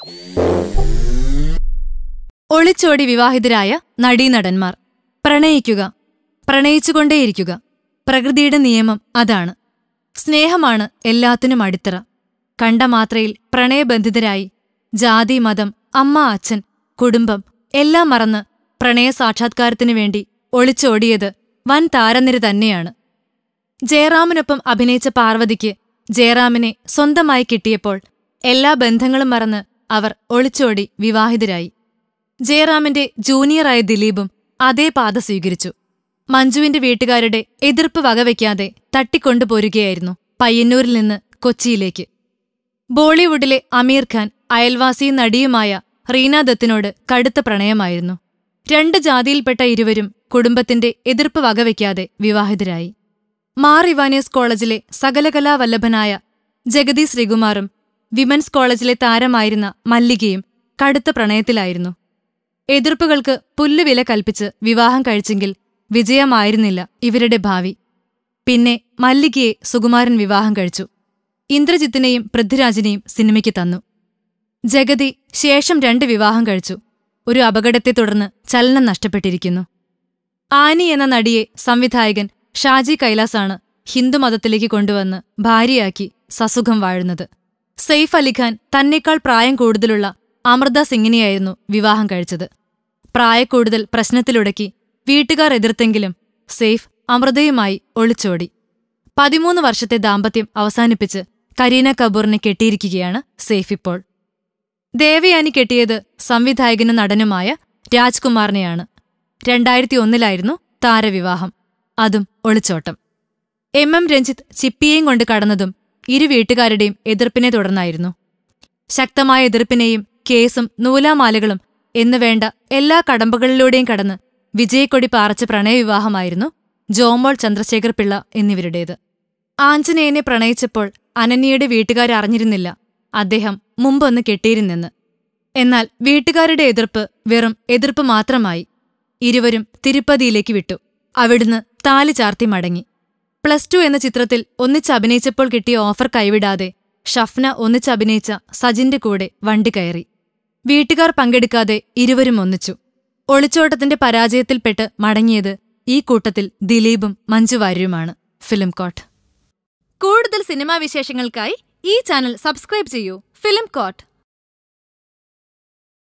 ഒളിച്ചോടി വിവാഹിതരായ നടീനടന്മാർ പ്രണയിക്കുക പ്രണയിച്ചുകൊണ്ടേയിരിക്കുക പ്രകൃതിയുടെ നിയമം അതാണ് സ്നേഹമാണ് എല്ലാത്തിനും അടിത്തറ കണ്ട മാത്രയിൽ പ്രണയബന്ധിതരായി ജാതി മതം അമ്മ അച്ഛൻ കുടുംബം എല്ലാം മറന്ന് പ്രണയ സാക്ഷാത്കാരത്തിനു വേണ്ടി ഒളിച്ചോടിയത് വൻ താരനിര തന്നെയാണ് ജയറാമിനൊപ്പം അഭിനയിച്ച പാർവതിക്ക് ജയറാമിനെ സ്വന്തമായി കിട്ടിയപ്പോൾ എല്ലാ ബന്ധങ്ങളും മറന്ന് അവർ ഒളിച്ചോടി വിവാഹിതരായി ജയറാമിന്റെ ജൂനിയറായ ദിലീപും അതേ പാത സ്വീകരിച്ചു മഞ്ജുവിന്റെ വീട്ടുകാരുടെ എതിർപ്പ് വകവയ്ക്കാതെ തട്ടിക്കൊണ്ടുപോരുകയായിരുന്നു പയ്യന്നൂരിൽ നിന്ന് കൊച്ചിയിലേക്ക് ബോളിവുഡിലെ അമീർ ഖാൻ അയൽവാസി നടിയുമായ റീന ദത്തിനോട് കടുത്ത പ്രണയമായിരുന്നു രണ്ട് ജാതിയിൽപ്പെട്ട ഇരുവരും കുടുംബത്തിന്റെ എതിർപ്പ് വകവയ്ക്കാതെ വിവാഹിതരായി മാർ ഇവാനിയസ് കോളേജിലെ സകലകലാവല്ലഭനായ ജഗതി ശ്രീകുമാറും വിമൻസ് കോളേജിലെ താരമായിരുന്ന മല്ലികയും കടുത്ത പ്രണയത്തിലായിരുന്നു എതിർപ്പുകൾക്ക് പുല്ലുവില കൽപ്പിച്ച് വിവാഹം കഴിച്ചെങ്കിൽ വിജയമായിരുന്നില്ല ഇവരുടെ ഭാവി പിന്നെ മല്ലികയെ സുകുമാരൻ വിവാഹം കഴിച്ചു ഇന്ദ്രജിത്തിനെയും പൃഥ്വിരാജിനെയും സിനിമയ്ക്ക് തന്നു ജഗതി ശേഷം രണ്ട് വിവാഹം കഴിച്ചു ഒരു അപകടത്തെ തുടർന്ന് ചലനം നഷ്ടപ്പെട്ടിരിക്കുന്നു ആനി എന്ന നടിയെ സംവിധായകൻ ഷാജി കൈലാസാണ് ഹിന്ദുമതത്തിലേക്ക് കൊണ്ടുവന്ന് ഭാര്യയാക്കി സസുഖം വാഴുന്നത് സെയ്ഫ് അലിഖാൻ തന്നേക്കാൾ പ്രായം കൂടുതലുള്ള അമൃത സിംഗിനെയായിരുന്നു വിവാഹം കഴിച്ചത് പ്രായക്കൂടുതൽ പ്രശ്നത്തിലുടക്കി വീട്ടുകാർ എതിർത്തെങ്കിലും സെയ്ഫ് അമൃതയുമായി ഒളിച്ചോടി പതിമൂന്ന് വർഷത്തെ ദാമ്പത്യം അവസാനിപ്പിച്ച് കരീന കപൂറിനെ കെട്ടിയിരിക്കുകയാണ് സെയ്ഫ് ഇപ്പോൾ ദേവയാനി കെട്ടിയത് സംവിധായകനും നടനുമായ രാജ്കുമാറിനെയാണ് രണ്ടായിരത്തി ഒന്നിലായിരുന്നു താരവിവാഹം അതും ഒളിച്ചോട്ടം എം എം രഞ്ജിത്ത് ചിപ്പിയെയും കൊണ്ട് കടന്നതും ഇരു വീട്ടുകാരുടെയും എതിർപ്പിനെ തുടർന്നായിരുന്നു ശക്തമായ എതിർപ്പിനെയും കേസും നൂലാമാലകളും എന്നുവേണ്ട എല്ലാ കടമ്പകളിലൂടെയും കടന്ന് വിജയക്കൊടി പാറച്ച പ്രണയവിവാഹമായിരുന്നു ജോമോൾ ചന്ദ്രശേഖർ പിള്ള എന്നിവരുടേത് ആഞ്ജനേയനെ പ്രണയിച്ചപ്പോൾ അനന്യയുടെ വീട്ടുകാരറിഞ്ഞിരുന്നില്ല അദ്ദേഹം മുമ്പൊന്ന് കെട്ടിയിരുന്നെന്ന് എന്നാൽ വീട്ടുകാരുടെ എതിർപ്പ് വെറും എതിർപ്പ് മാത്രമായി ഇരുവരും തിരുപ്പതിയിലേക്ക് വിട്ടു അവിടുന്ന് താലി ചാർത്തി മടങ്ങി പ്ലസ് ടു എന്ന ചിത്രത്തിൽ ഒന്നിച്ചഭിനയിച്ചപ്പോൾ കിട്ടിയ ഓഫർ കൈവിടാതെ ഷഫ്ന ഒന്നിച്ചഭിനയിച്ച സജിന്റെ കൂടെ വണ്ടി കയറി വീട്ടുകാർ പങ്കെടുക്കാതെ ഇരുവരും ഒന്നിച്ചു ഒളിച്ചോട്ടത്തിന്റെ പരാജയത്തിൽപ്പെട്ട് മടങ്ങിയത് ഈ കൂട്ടത്തിൽ ദിലീപും മഞ്ജുവാര്യരുമാണ് ഫിലിം കോട്ട് കൂടുതൽ സിനിമാ വിശേഷങ്ങൾക്കായി ഈ ചാനൽ സബ്സ്ക്രൈബ് ചെയ്യൂ ഫിലിം കോട്ട്